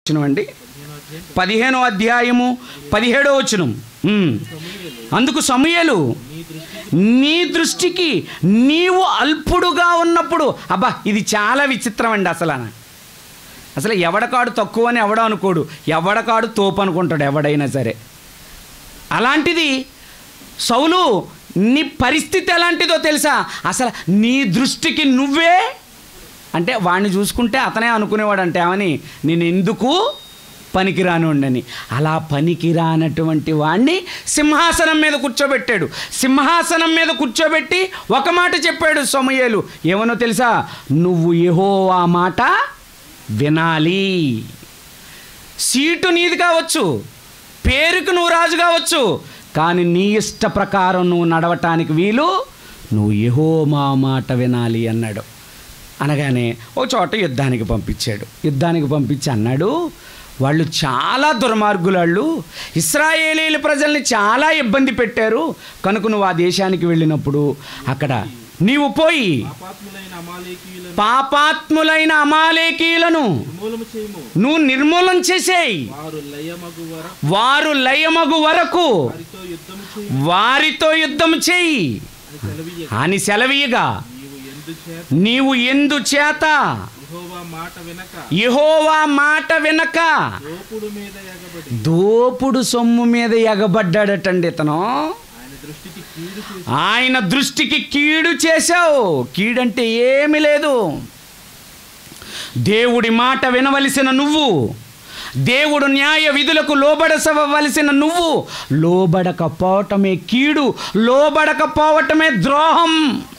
వచనం అండి పదిహేనో అధ్యాయము పదిహేడో వచనం ఉమ్. అందుకు సమయలు నీ దృష్టికి నీవు అల్పుడుగా ఉన్నప్పుడు అబ్బా ఇది చాలా విచిత్రం అండి అసలు అసలు ఎవడకాడు తక్కువ అని ఎవడ అనుకోడు ఎవడకాడు తోపు అనుకుంటాడు ఎవడైనా సరే అలాంటిది సౌలు నీ పరిస్థితి ఎలాంటిదో తెలుసా అసలు నీ దృష్టికి నువ్వే అంటే వాడిని చూసుకుంటే అతనే అనుకునేవాడు అంటే ఏమని నేను ఎందుకు పనికిరానుండని అలా పనికిరానటువంటి వాణ్ణి సింహాసనం మీద కూర్చోబెట్టాడు సింహాసనం మీద కూర్చోబెట్టి ఒక మాట చెప్పాడు సమయలు ఏమనో తెలుసా నువ్వు యెహోవా మాట వినాలి సీటు నీది కావచ్చు పేరుకు నువ్వు రాజు కావచ్చు కానీ నీ ఇష్ట ప్రకారం నువ్వు నడవటానికి వీలు నువ్వు యహో మా మాట వినాలి అన్నాడు అనగానే ఓ చోట యుద్ధానికి పంపించాడు యుద్ధానికి పంపించి అన్నాడు వాళ్ళు చాలా దుర్మార్గులాళ్ళు ఇస్రాయేలీల ప్రజల్ని చాలా ఇబ్బంది పెట్టారు కనుక నువ్వు ఆ దేశానికి వెళ్ళినప్పుడు అక్కడ నీవు పోయి పాపాత్ములైన అమాలేకీయులను పాపాత్ములైన అమాలేకీయులను నిర్మూలము చేయము నువ్వు నిర్మూలన చేసేయి వారు లయమగు వర వారు లయమగు వరకు వారితో యుద్ధము చేయు వారితో యుద్ధం చెయ్యి అని సెలవీయ అని సెలవీయగా నీవు ఎందు చేత నీవు ఎందు చేత యెహోవా మాట వినక యెహోవా మాట వినక దోపుడు మీద ఎగబడి దోపుడు సొమ్ము మీద ఎగబడ్డాడటండి ఇతను ఆయన దృష్టికి కీడు చేసి ఆయన దృష్టికి కీడు చేశావు కీడంటే ఏమీ లేదు దేవుడి మాట వినవలసిన నువ్వు దేవుడు న్యాయ విధులకు లోబడసవలసిన నువ్వు లోబడకపోవటమే కీడు లోబడకపోవటమే ద్రోహం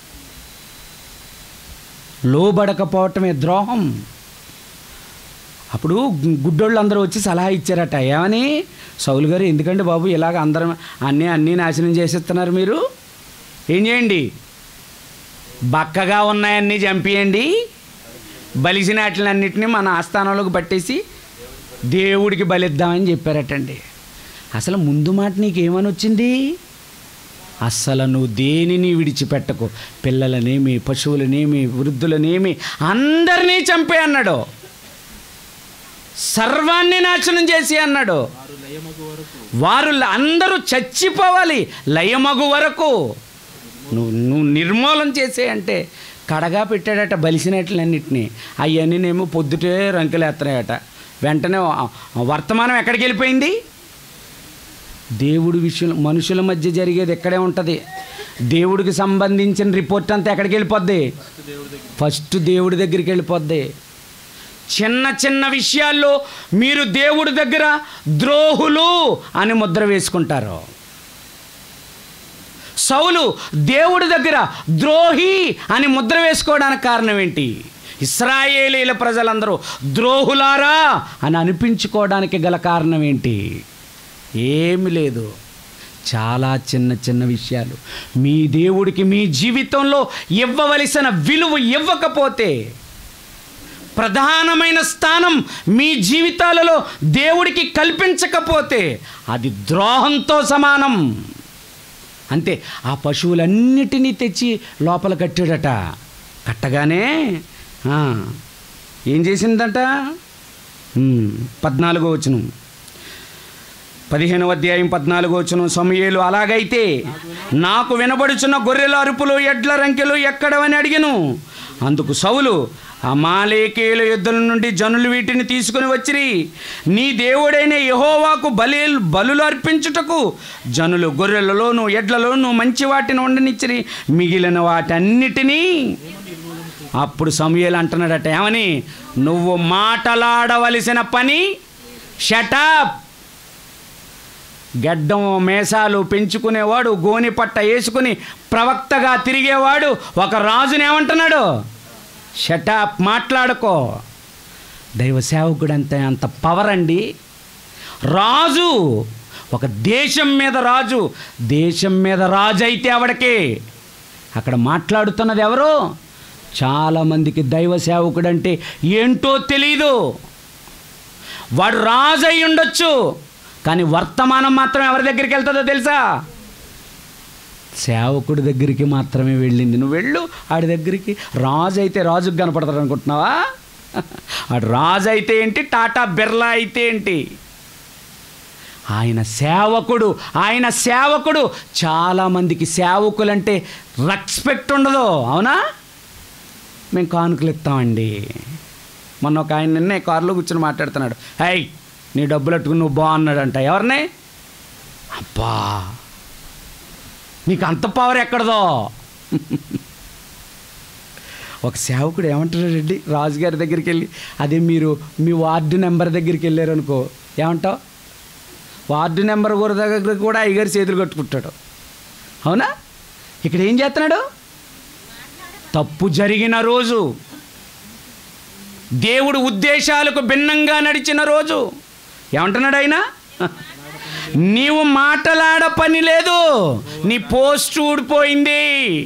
లోబడకపోవటమే ద్రోహం అప్పుడు గుడ్డోళ్ళు అందరూ వచ్చి సలహా ఇచ్చారట ఏమని సౌలు గారు ఎందుకంటే బాబు ఇలాగ అందరం అన్నీ అన్నీ నాశనం చేసేస్తున్నారు మీరు ఏం చేయండి బక్కగా ఉన్నాయన్నీ చంపేయండి బలిసిన వాటిలన్నింటినీ మన ఆస్థానంలోకి పట్టేసి దేవుడికి బలిద్దామని చెప్పారటండి అసలు ముందు మాట నీకేమని వచ్చింది అస్సలు నువ్వు దేనిని విడిచిపెట్టకు పిల్లలనేమి పశువులనేమి వృద్ధులనేమి అందరినీ చంపే అన్నాడు సర్వాన్ని నాశనం చేసి అన్నాడు వారు లయమగు వరకు వారు ల- అందరూ చచ్చిపోవాలి లయమగు వరకు నువ్వు నువ్వు నిర్మూలన చేసే అంటే కడగా పెట్టాడట బలిసినట్లన్నింటినీ అవన్నీనేమో పొద్దుటే రంకెలేస్తున్నాయట వెంటనే ఆ- ఆ వర్తమానం ఎక్కడికి వెళ్ళిపోయింది దేవుడి విషయం మనుషుల మధ్య జరిగేది ఎక్కడే ఉంటుంది దేవుడికి సంబంధించిన రిపోర్ట్ అంతా ఎక్కడికి వెళ్ళిపోద్ది ఫస్ట్ దేవుడి దగ్గరికి వెళ్ళిపోద్ది చిన్న చిన్న విషయాల్లో మీరు దేవుడి దగ్గర ద్రోహులు అని ముద్ర వేసుకుంటారు సౌలు దేవుడి దగ్గర ద్రోహి అని ముద్ర వేసుకోవడానికి కారణం ఏంటి ఇస్రాయేలీల ప్రజలందరూ ద్రోహులారా అని అనిపించుకోవడానికి గల కారణం ఏంటి ఏమి లేదు చాలా చిన్న చిన్న విషయాలు మీ దేవుడికి మీ జీవితంలో ఇవ్వవలసిన విలువ ఇవ్వకపోతే ప్రధానమైన స్థానం మీ జీవితాలలో దేవుడికి కల్పించకపోతే అది ద్రోహంతో సమానం అంతే ఆ పశువులన్నిటినీ తెచ్చి లోపల కట్టాడట కట్టగానే ఆ, ఏం చేసిందట ఉమ్, పద్నాలుగో వచనం పదిహేనవ అధ్యాయం పద్నాలుగో వచనం సమయేలు అలాగైతే నాకు వినబడుచున్న గొర్రెల అరుపులు ఎడ్ల రంకెలు ఎక్కడవని అడిగను అందుకు సౌలు అమాలేకేయుల యుద్ధల నుండి జనులు వీటిని తీసుకుని వచ్చిరి నీ దేవుడైన యహోవాకు బలి బలులు అర్పించుటకు జనులు గొర్రెలలోను ఎడ్లలోను మంచి వాటిని ఉండనిచ్చిరి మిగిలిన వాటన్నిటినీ అప్పుడు సమయలు అంటున్నాడట ఏమని నువ్వు మాటలాడవలసిన పని షటప్ గడ్డం మేసాలు పెంచుకునేవాడు గోని పట్ట వేసుకుని ప్రవక్తగా తిరిగేవాడు ఒక రాజుని ఏమంటున్నాడు షటాప్ మాట్లాడుకో దైవ సేవకుడు అంత అంత పవర్ అండి రాజు ఒక దేశం మీద రాజు దేశం మీద రాజు అయితే ఆవిడకి అక్కడ మాట్లాడుతున్నది ఎవరు చాలామందికి దైవ సేవకుడు అంటే ఏంటో తెలీదు వాడు రాజు అయి ఉండొచ్చు కానీ వర్తమానం మాత్రం ఎవరి దగ్గరికి వెళ్తుందో తెలుసా సేవకుడి దగ్గరికి మాత్రమే వెళ్ళింది నువ్వు వెళ్ళు ఆడి దగ్గరికి రాజు అయితే రాజుకు కనపడతాడు అనుకుంటున్నావా ఆ రాజు అయితే ఏంటి టాటా బిర్లా అయితే ఏంటి ఆయన సేవకుడు ఆయన సేవకుడు చాలామందికి సేవకులంటే రెస్పెక్ట్ ఉండదు అవునా మేము కానుకలు ఇస్తామండి మొన్న ఒక ఆయన నిన్నే కారులో కూర్చొని మాట్లాడుతున్నాడు హై నీ డబ్బులు అట్టుకుని నువ్వు బాగున్నాడంట ఎవరిని అబ్బా నీకు అంత పవర్ ఎక్కడదో ఒక సేవకుడు ఏమంటాడండి రాజుగారి దగ్గరికి వెళ్ళి అదే మీరు మీ వార్డు నెంబర్ దగ్గరికి వెళ్ళారు అనుకో ఏమంటావు వార్డు నెంబర్ కూడా దగ్గర కూడా అయ్యగారు చేతులు కట్టుకుంటాడు అవునా ఇక్కడ ఏం చేస్తున్నాడు తప్పు జరిగిన రోజు దేవుడు ఉద్దేశాలకు భిన్నంగా నడిచిన రోజు ఏమంటున్నాడు ఆయన నీవు మాటలాడ పని లేదు నీ పోస్ట్ ఊడిపోయింది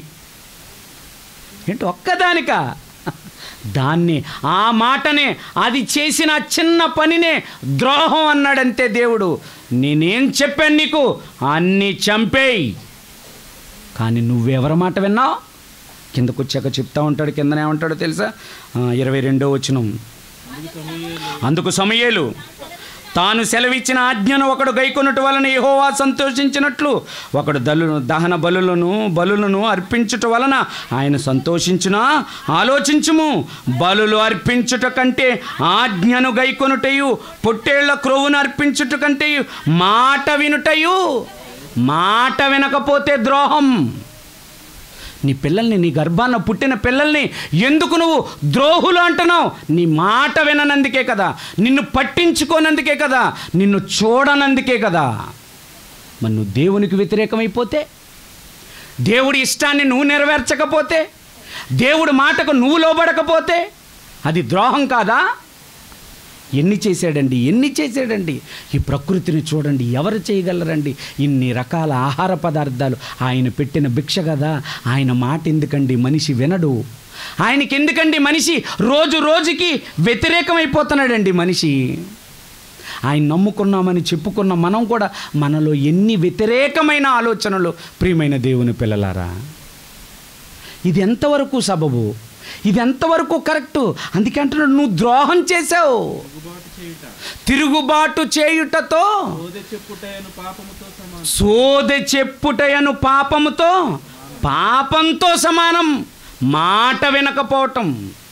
ఏంటి ఒక్కదానిక దాన్ని ఆ మాటనే అది చేసిన చిన్న పనినే ద్రోహం అన్నాడంతే దేవుడు నేనేం చెప్పాను నీకు అన్నీ చంపేయి కానీ నువ్వెవరి మాట విన్నావు కిందకు వచ్చాక చెప్తా ఉంటాడు కిందనే ఏమంటాడో తెలుసా ఆ, ఇరవై రెండో వచనం అందుకు సమయేలు తాను సెలవిచ్చిన ఆజ్ఞను ఒకడు గైకొనుట వలన యెహోవా సంతోషించినట్లు ఒకడు దలు దహన బలులను బలులను అర్పించుట వలన ఆయన సంతోషించునా ఆలోచించుము బలులు అర్పించుట కంటే ఆజ్ఞను గైకొనుటయు పొట్టేళ్ల క్రొవ్వును అర్పించుట కంటే మాట వినుటయు మాట వినకపోతే ద్రోహం నీ పిల్లల్ని నీ గర్భాన పుట్టిన పిల్లల్ని ఎందుకు నువ్వు ద్రోహులు అంటున్నావు నీ మాట విననందుకే కదా నిన్ను పట్టించుకోనందుకే కదా నిన్ను చూడనందుకే కదా మరి నువ్వు దేవునికి వ్యతిరేకమైపోతే దేవుడి ఇష్టాన్ని నువ్వు నెరవేర్చకపోతే దేవుడి మాటకు నువ్వు లోబడకపోతే అది ద్రోహం కాదా ఎన్ని చేశాడండి ఎన్ని చేశాడండి ఈ ప్రకృతిని చూడండి ఎవరు చేయగలరండి ఇన్ని రకాల ఆహార పదార్థాలు ఆయన పెట్టిన భిక్ష కదా ఆయన మాట ఎందుకండి మనిషి వినడు ఆయనకి ఎందుకండి మనిషి రోజు రోజుకి వ్యతిరేకమైపోతున్నాడండి మనిషి ఆయన నమ్ముకున్నామని చెప్పుకున్న మనం కూడా మనలో ఎన్ని వ్యతిరేకమైన ఆలోచనలు ప్రియమైన దేవుని పిల్లలారా ఇది ఎంతవరకు సబబు ఇది ఎంతవరకు కరెక్టు అందుకే అంటున్నాడు నువ్వు ద్రోహం చేసావు తిరుగుబాటు చేయుట తిరుగుబాటు చేయుటతో ఓదె చెప్పుటయను పాపముతో సమానం సోదె చెప్పుటయను పాపముతో పాపంతో సమానం మాట వినకపోవటం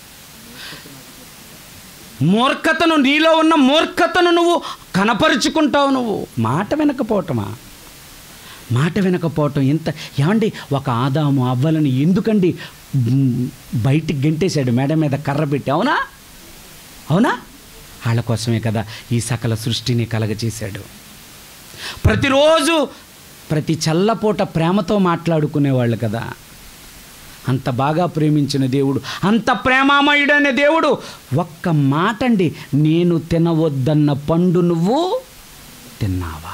మూర్ఖతను నీలో ఉన్న మూర్ఖతను నువ్వు కనపరుచుకుంటావు నువ్వు మాట వినకపోవటమా మాట వినకపోవటం ఎంత ఏమండి ఒక ఆదాము అవ్వలని ఎందుకండి మ్, బయటికి గెంటేశాడు మేడ మీద కర్ర పెట్టి అవునా అవునా వాళ్ళ కోసమే కదా ఈ సకల సృష్టిని కలగచేశాడు ప్రతిరోజు ప్రతి చల్లపూట ప్రేమతో మాట్లాడుకునేవాళ్ళు కదా అంత బాగా ప్రేమించిన దేవుడు అంత ప్రేమామయుడైన దేవుడు ఒక్క మాట అండి నేను తినవద్దన్న పండు నువ్వు తిన్నావా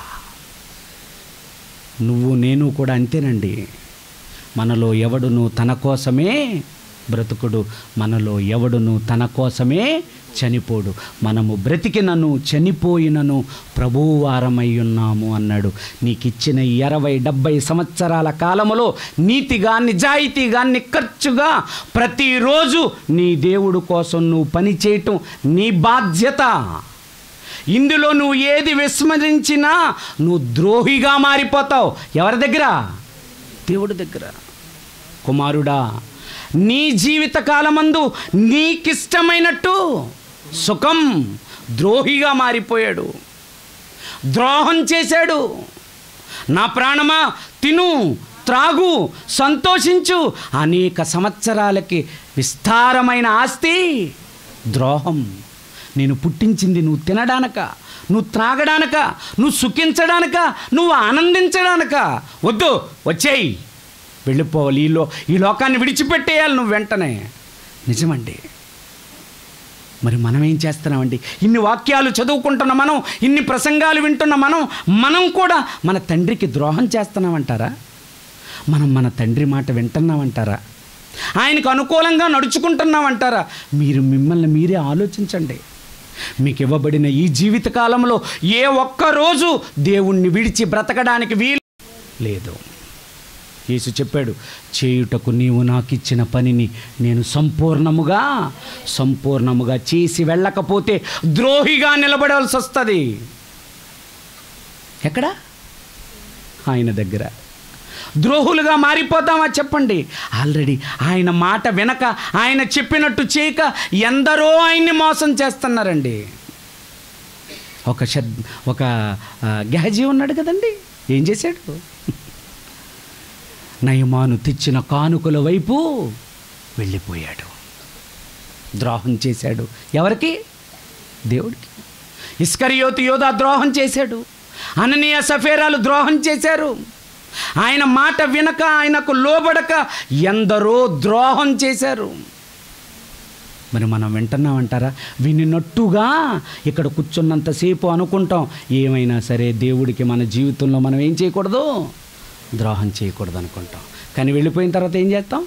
నువ్వు నేను కూడా అంతేనండి మనలో ఎవడును తన కోసమే బ్రతుకుడు మనలో ఎవడును తన కోసమే చనిపోడు మనము బ్రతికినను చనిపోయినను ప్రభువారమై ఉన్నాము అన్నాడు నీకిచ్చిన ఈ ఇరవై డెబ్బై సంవత్సరాల కాలములో నీతిగా నిజాయితీగా నిక్కర్చుగా ప్రతిరోజు నీ దేవుడు కోసం నువ్వు పని చేయటం నీ బాధ్యత ఇందులో నువ్వు ఏది విస్మరించినా నువ్వు ద్రోహిగా మారిపోతావు ఎవరి దగ్గర దేవుడి దగ్గర కుమారుడా నీ జీవిత కాలమందు నీకిష్టమైనట్టు సుఖం ద్రోహిగా మారిపోయాడు ద్రోహం చేశాడు నా ప్రాణమా తిను త్రాగు సంతోషించు అనేక సంవత్సరాలకి విస్తారమైన ఆస్తి ద్రోహం నేను పుట్టించింది నువ్వు తినడానక నువ్వు త్రాగడానక నువ్వు సుఖించడానక నువ్వు ఆనందించడానక వద్దు వచ్చేయి వెళ్ళిపోవాలి ఈ లో ఈ లోకాన్ని విడిచిపెట్టేయాలి నువ్వు వెంటనే నిజమండి మరి మనం ఏం చేస్తున్నామండి ఇన్ని వాక్యాలు చదువుకుంటున్న మనం ఇన్ని ప్రసంగాలు వింటున్న మనం మనం కూడా మన తండ్రికి ద్రోహం చేస్తున్నామంటారా మనం మన తండ్రి మాట వింటున్నామంటారా ఆయనకు అనుకూలంగా నడుచుకుంటున్నామంటారా మీరు మిమ్మల్ని మీరే ఆలోచించండి మీకు ఇవ్వబడిన ఈ జీవిత కాలంలో ఏ ఒక్క రోజు దేవుణ్ణి విడిచి బ్రతకడానికి వీలు లేదు యేసు చెప్పాడు చేయుటకు నీవు నాకు ఇచ్చిన పనిని నేను సంపూర్ణముగా సంపూర్ణముగా చేసి వెళ్ళకపోతే ద్రోహిగా నిలబడాల్సి వస్తుంది ఎక్కడ ఆయన దగ్గర ద్రోహులుగా మారిపోతామా చెప్పండి ఆల్రెడీ ఆయన మాట వినక ఆయన చెప్పినట్టు చేయక ఎందరో ఆయన్ని మోసం చేస్తున్నారండి ఒక శద్ ఒక ఆ, గెహజీ ఉన్నాడు కదండి ఏం చేశాడు నయమాను తెచ్చిన కానుకల వైపు వెళ్ళిపోయాడు ద్రోహం చేశాడు ఎవరికి దేవుడికి ఇస్కరియోతు యోధా ద్రోహం చేశాడు అననీయ సఫేరాలు ద్రోహం చేశారు ఆయన మాట వినక ఆయనకు లోబడక ఎందరో ద్రోహం చేశారు మరి మనం వింటున్నామంటారా వినినట్టుగా ఇక్కడ కూర్చున్నంతసేపు అనుకుంటాం ఏమైనా సరే దేవుడికి మన జీవితంలో మనం ఏం చేయకూడదు ద్రోహం చేయకూడదు అనుకుంటాం కానీ వెళ్ళిపోయిన తర్వాత ఏం చేస్తాం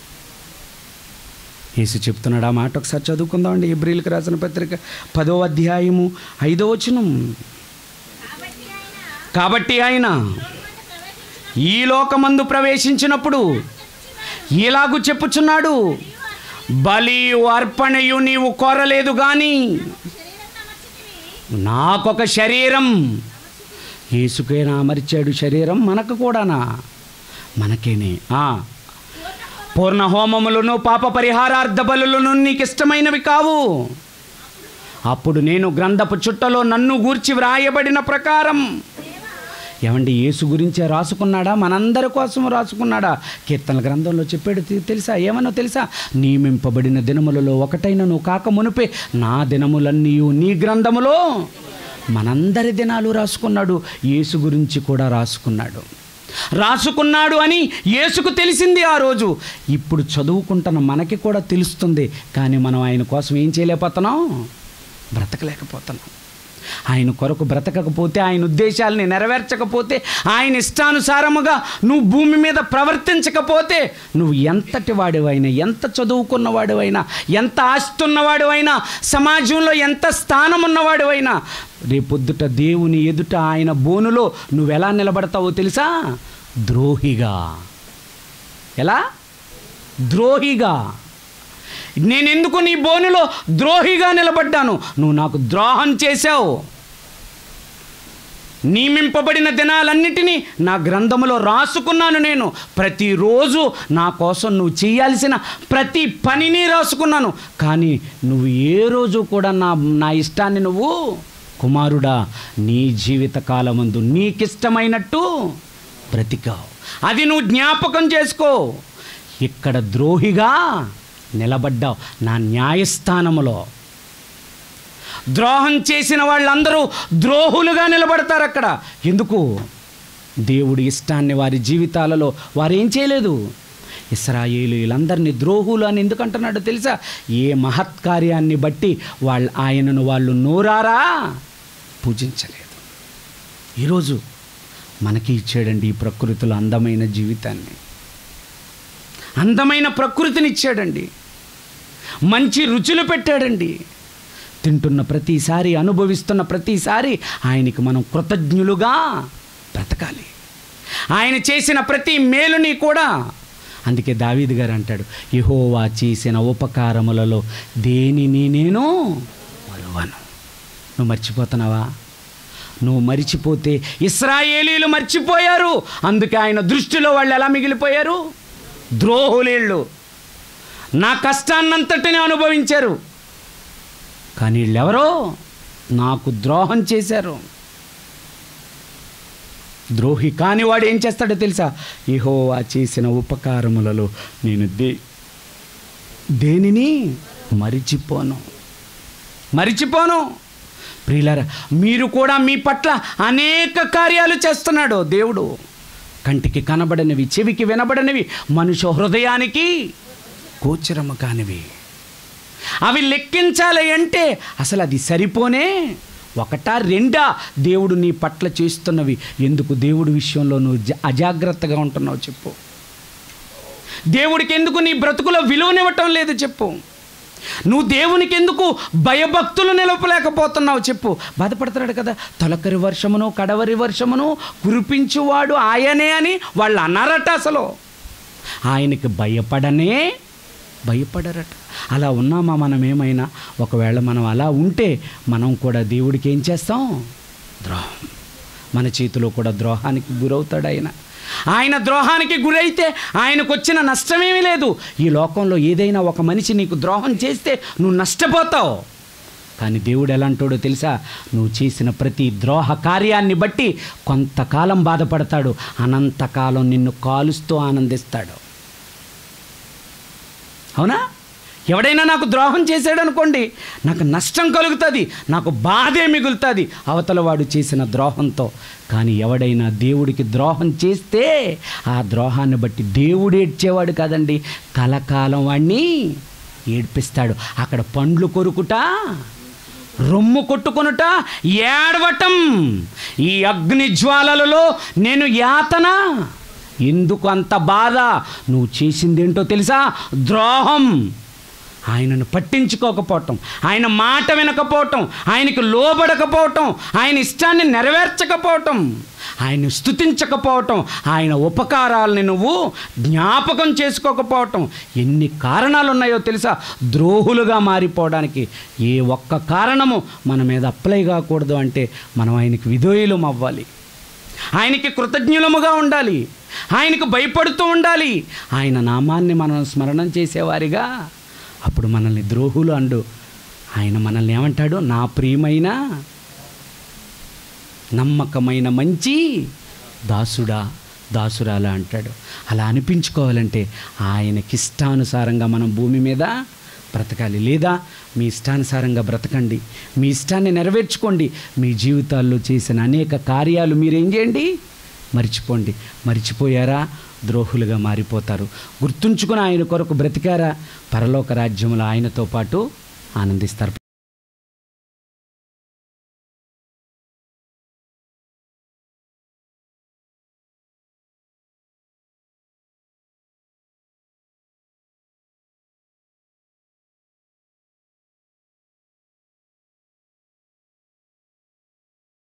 యేసు చెప్తున్నాడు ఆ మాట ఒకసారి చదువుకుందామండి ఎబ్రిల్కి రాసిన పత్రిక పదో అధ్యాయము ఐదో వచనం కాబట్టి ఆయన ఈ లోకమందు ప్రవేశించినప్పుడు ఇలాగు చెప్పుచున్నాడు బలి అర్పణయు నీవు కోరలేదు కానీ నాకొక శరీరం యేసుకేనా అమర్చాడు శరీరం మనకు కూడానా మనకేనే ఆ పూర్ణ హోమములను పాప పరిహారార్థ బలులను నీకు ఇష్టమైనవి కావు అప్పుడు నేను గ్రంథపు చుట్టలో నన్ను గూర్చి వ్రాయబడిన ప్రకారం ఏమండి యేసు గురించే రాసుకున్నాడా మనందరి కోసం రాసుకున్నాడా కీర్తన గ్రంథంలో చెప్పాడు తె- తెలుసా ఏమన్నా తెలుసా నియమింపబడిన దినములలో ఒకటైన నువ్వు కాక మునిపే నా దినములన్నీ నీ గ్రంథములో మనందరి దినాలు రాసుకున్నాడు యేసు గురించి కూడా రాసుకున్నాడు రాసుకున్నాడు అని యేసుకు తెలిసింది ఆ రోజు ఇప్పుడు చదువుకుంటున్న మనకి కూడా తెలుస్తుంది కానీ మనం ఆయన కోసం ఏం చేయలేకపోతున్నాం బ్రతకలేకపోతున్నాం ఆయన కొరకు బ్రతకకపోతే ఆయన ఉద్దేశాలని నెరవేర్చకపోతే ఆయన ఇష్టానుసారముగా నువ్వు భూమి మీద ప్రవర్తించకపోతే నువ్వు ఎంతటి వాడివైనా ఎంత చదువుకున్న వాడివైనా ఎంత ఆస్తి ఉన్నవాడివైనా సమాజంలో ఎంత స్థానం ఉన్నవాడివైనా రేపొద్దుట దేవుని ఎదుట ఆయన బోనులో నువ్వు ఎలా నిలబడతావో తెలుసా ద్రోహిగా ఎలా ద్రోహిగా నేనెందుకు నీ బోనులో ద్రోహిగా నిలబడ్డాను నువ్వు నాకు ద్రోహం చేశావు నియమింపబడిన దినాలన్నిటినీ నా గ్రంథములో రాసుకున్నాను నేను ప్రతిరోజు నా కోసం నువ్వు చేయాల్సిన ప్రతి పనిని రాసుకున్నాను కానీ నువ్వు ఏ రోజు కూడా నా నా ఇష్టాన్ని నువ్వు కుమారుడా నీ జీవిత కాలమందు నీకిష్టమైనట్టు బ్రతికావు అది నువ్వు జ్ఞాపకం చేసుకో ఇక్కడ ద్రోహిగా నిలబడ్డావు నా న్యాయస్థానములో ద్రోహం చేసిన వాళ్ళందరూ ద్రోహులుగా నిలబడతారు అక్కడ ఎందుకు దేవుడి ఇష్టాన్ని వారి జీవితాలలో వారు ఏం చేయలేదు ఇస్రాయేలీలందరినీ ద్రోహులు అని ఎందుకు అంటున్నాడో తెలుసా ఏ మహత్కార్యాన్ని బట్టి వాళ్ళ ఆయనను వాళ్ళు నోరారా పూజించలేదు ఈరోజు మనకి ఇచ్చాడండి ఈ ప్రకృతిలో అందమైన జీవితాన్ని అందమైన ప్రకృతిని ఇచ్చాడండి మంచి రుచులు పెట్టాడండి తింటున్న ప్రతిసారి అనుభవిస్తున్న ప్రతిసారి ఆయనకి మనం కృతజ్ఞులుగా బ్రతకాలి ఆయన చేసిన ప్రతి మేలుని కూడా అందుకే దావీద్ గారు అంటాడు యెహోవా చేసిన ఉపకారములలో దేనిని నేను మరువను నువ్వు మర్చిపోతున్నావా నువ్వు మరిచిపోతే ఇస్రాయేలీలు మర్చిపోయారు అందుకే ఆయన దృష్టిలో వాళ్ళు ఎలా మిగిలిపోయారు ద్రోహులేళ్ళు నా కష్టాన్నంతటిని అనుభవించారు కానీ వీళ్ళెవరో నాకు ద్రోహం చేశారు ద్రోహి కాని వాడు ఏం చేస్తాడో తెలుసా యెహోవా చేసిన ఉపకారములలో నేను దే దేనిని మరిచిపోను మరిచిపోను ప్రియులారా మీరు కూడా మీ పట్ల అనేక కార్యాలు చేస్తున్నాడు దేవుడు కంటికి కనబడనివి చెవికి వినబడనివి మనుష్య హృదయానికి గోచరము కానివి అవి లెక్కించాలి అంటే అసలు అది సరిపోనే ఒకటా రెండా దేవుడు నీ పట్ల చేస్తున్నవి ఎందుకు దేవుడి విషయంలో నువ్వు జ- అజాగ్రత్తగా ఉంటున్నావు చెప్పు దేవుడికి ఎందుకు నీ బ్రతుకులో విలువనివ్వటం లేదు చెప్పు నువ్వు దేవునికి ఎందుకు భయభక్తులు నిలపలేకపోతున్నావు చెప్పు బాధపడుతున్నాడు కదా తొలకరి వర్షమును కడవరి వర్షమును కురిపించువాడు ఆయనే అని వాళ్ళు అన్నారట అసలు ఆయనకి భయపడనే భయపడరట అలా ఉన్నామా మనం ఏమైనా ఒకవేళ మనం అలా ఉంటే మనం కూడా దేవుడికి ఏం చేస్తాం ద్రోహం మన చేతిలో కూడా ద్రోహానికి గురవుతాడు ఆయన ఆయన ద్రోహానికి గురైతే ఆయనకు వచ్చిన నష్టమేమీ లేదు ఈ లోకంలో ఏదైనా ఒక మనిషి నీకు ద్రోహం చేస్తే నువ్వు నష్టపోతావు కానీ దేవుడు ఎలాంటోడో తెలుసా నువ్వు చేసిన ప్రతి ద్రోహ కార్యాన్ని బట్టి కొంతకాలం బాధపడతాడు అనంతకాలం నిన్ను కాలుస్తూ ఆనందిస్తాడు అవునా ఎవడైనా నాకు ద్రోహం చేశాడు అనుకోండి నాకు నష్టం కలుగుతుంది నాకు బాధే మిగులుతుంది అవతల వాడు చేసిన ద్రోహంతో కానీ ఎవడైనా దేవుడికి ద్రోహం చేస్తే ఆ ద్రోహాన్ని బట్టి దేవుడు ఏడ్చేవాడు కాదండి కలకాలం వాడిని ఏడ్పిస్తాడు అక్కడ పండ్లు కొరుకుట రొమ్ము కొట్టుకొనుట ఏడవటం ఈ అగ్ని జ్వాలలలో నేను యాతన ఎందుకు అంత బాధ నువ్వు చేసిందేంటో తెలుసా ద్రోహం ఆయనను పట్టించుకోకపోవటం ఆయన మాట వినకపోవటం ఆయనకు లోబడకపోవటం ఆయన ఇష్టాన్ని నెరవేర్చకపోవటం ఆయన స్థుతించకపోవటం ఆయన ఉపకారాలని నువ్వు జ్ఞాపకం చేసుకోకపోవటం ఎన్ని కారణాలు ఉన్నాయో తెలుసా ద్రోహులుగా మారిపోవడానికి ఏ ఒక్క కారణము మన మీద అప్లై కాకూడదు అంటే మనం ఆయనకి విధేయులం అవ్వాలి ఆయనకి కృతజ్ఞులముగా ఉండాలి ఆయనకు భయపడుతూ ఉండాలి ఆయన నామాన్ని మనం స్మరణం చేసేవారిగా అప్పుడు మనల్ని ద్రోహులు అండు ఆయన మనల్ని ఏమంటాడు నా ప్రియమైన నమ్మకమైన మంచి దాసుడా దాసురాలా అంటాడు అలా అనిపించుకోవాలంటే ఆయనకి ఇష్టానుసారంగా మనం భూమి మీద బ్రతకాలి లేదా మీ ఇష్టానుసారంగా బ్రతకండి మీ ఇష్టాన్ని నెరవేర్చుకోండి మీ జీవితాల్లో చేసిన అనేక కార్యాలు మీరేం చేయండి మర్చిపోండి మర్చిపోయారా ద్రోహులుగా మారిపోతారు గుర్తుంచుకుని ఆయన కొరకు బ్రతికారా పరలోక రాజ్యంలో ఆయనతో పాటు ఆనందిస్తారు